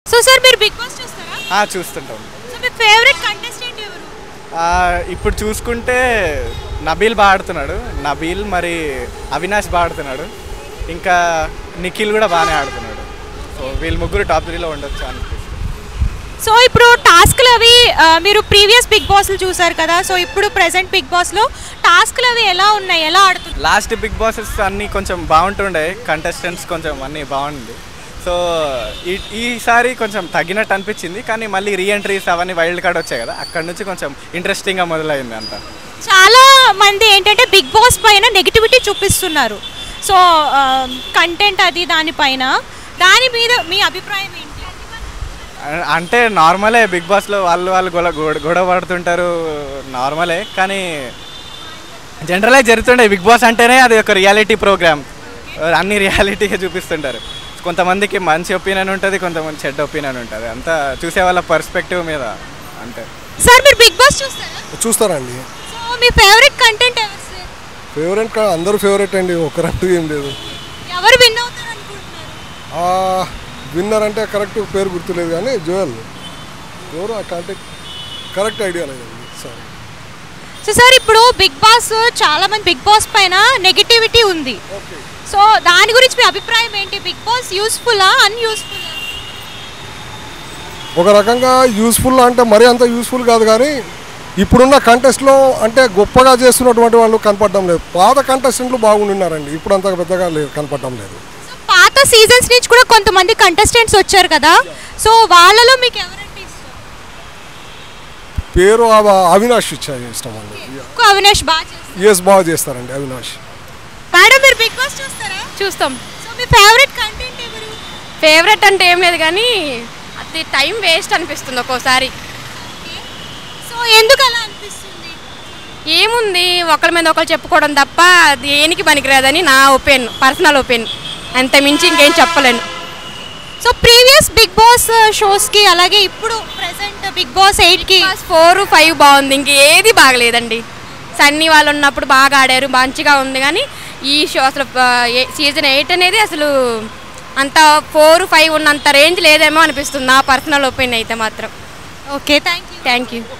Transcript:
so sir మీరు Bigg Boss చూస్తారా ఆ, చూస్తుంటాం సో మీ ఫేవరెట్ కంటెస్టెంట్ ఎవరు ఆ, ఇప్పుడు చూసుకుంటే నబీల్ బాగా ఆడుతున్నాడు నబీల్ మరి అవినాష్ బాగా ఆడుతున్నాడు ఇంకా నిఖిల్ కూడా బాగానే ఆడుతున్నాడు సో వీళ్ళు ముగ్గురు టాప్ త్రీలో ఉండొచ్చు అనిపిస్తుంది సో ఇప్పుడు టాస్క్లు అవి ఆ, మీరు ప్రీవియస్ బిగ్ బాస్లు చూసారు కదా సో ఇప్పుడు ప్రెసెంట్ బిగ్ బాస్లో టాస్క్లు అవి ఎలా ఉన్నాయి ఎలా ఆడుతున్నారు లాస్ట్ బిగ్ బాసెస్ అన్నీ కొంచెం బాగుంటుండే కంటెస్టెంట్స్ కొంచెం అన్నీ బాగుంది సో ఈ ఈసారి కొంచెం తగ్గినట్టు అనిపించింది కానీ మళ్ళీ రీఎంట్రీస్ అవన్నీ వైల్డ్ కార్డ్ వచ్చాయి కదా అక్కడ నుంచి కొంచెం ఇంట్రెస్టింగ్గా మొదలైంది అంతా చాలా మంది ఏంటంటే బిగ్ బాస్ పైన నెగిటివిటీ చూపిస్తున్నారు సో కంటెంట్ అది దానిపైన దాని మీద మీ అభిప్రాయం ఏంటి అ- అంటే నార్మలే బిగ్ బాస్లో వాళ్ళు వాళ్ళు గొడవ గొడవ- గొడవ పడుతుంటారు నార్మలే కానీ జనరలే జరుగుతుండే బిగ్ బాస్ అంటేనే అది ఒక రియాలిటీ ప్రోగ్రామ్ అన్ని రియాలిటీగా చూపిస్తుంటారు కొంతమందికి మంచి ఒపీనియన్ ఉంటుంది కొంతమంది చెడ్డ ఒపీనియన్ ఉంటుంది అంతా చూసే వాళ్ళ పర్స్పెక్టివ్ మీద అంతే సార్ మీరు బిగ్ బాస్ చూస్తారా చూస్తారండి సో మీ ఫేవరెట్ కంటెంట్ ఎవరు సార్ ఫేవరెట్ కా- అందరూ ఫేవరెట్ అండి ఒకరంటూ ఏం లేదు ఎవరు విన్ అవుతారు అనుకుంటున్నారు విన్నర్ అంటే కరెక్ట్ పేరు గుర్తులేదు కానీ జోయల్ ఎవరు ఆ కాంటాక్ట్ కరెక్ట్ ఐడియా లేదండి సారీ సో సార్ ఇప్పుడు బిగ్ బాస్ చాలా మంది బిగ్ బాస్ పైన నెగిటివిటీ ఉంది సో దాని గురించి మీ అభిప్రాయం ఏంటి బిగ్ బాస్ యూస్ఫుల్లా అన్యూస్ఫుల్ ఒక రకంగా యూస్ఫుల్ అంటే మరీ అంత యూస్ఫుల్ కాదు కానీ ఇప్పుడున్న కంటెస్ట్లో అంటే గొప్పగా చేస్తున్నటువంటి వాళ్ళు కనపడడం లేదు పాత కంటెస్టెంట్లు బాగుండినారండి ఇప్పుడు అంత పెద్దగా లేదు కనపడడం లేదు పాత సీజన్స్ నుంచి కూడా కొంతమంది కంటెస్టెంట్స్ వచ్చారు కదా సో వాళ్ళలో మీకు ఎవరంటే ఇష్టం పేరు అవ- అవినాష్ ఇచ్చా ఇష్టం అండి ఎక్కువ అవినాష్ బాగా చేస్తారు ఎస్ బాగా చేస్తారండి అవినాష్ మేడం మీరు బిగ్ బాస్ చూస్తారా చూస్తాం సో మీ ఫేవరెట్ కంటెంట్ ఎవరు ఫేవరెట్ అంటే ఏం లేదు కానీ అది టైం వేస్ట్ అనిపిస్తుంది ఒక్కోసారి సో ఎందుకు అలా అనిపిస్తుంది ఏముంది ఒకరి మీద ఒకరు చెప్పుకోవడం తప్ప అది దేనికి పనికిరాదని నా ఒపీనియన్ పర్సనల్ ఒపీనియన్ అంత మించి ఇంకేం చెప్పలేను సో ప్రీవియస్ బిగ్ బాస్ షోస్కి అలాగే ఇప్పుడు ప్రెసెంట్ బిగ్ బాస్ ఎయిట్కి ఫోర్ ఫైవ్ బాగుంది ఇంక ఏది బాగలేదండి సన్నీ వాళ్ళు ఉన్నప్పుడు బాగా ఆడారు మంచిగా ఉంది కానీ ఈ షో అసలు సీజన్ ఎయిట్ అనేది అసలు అంత ఫోర్ ఫైవ్ ఉన్నంత రేంజ్ లేదేమో అనిపిస్తుంది నా పర్సనల్ ఒపీనియన్ అయితే మాత్రం okay thank you thank you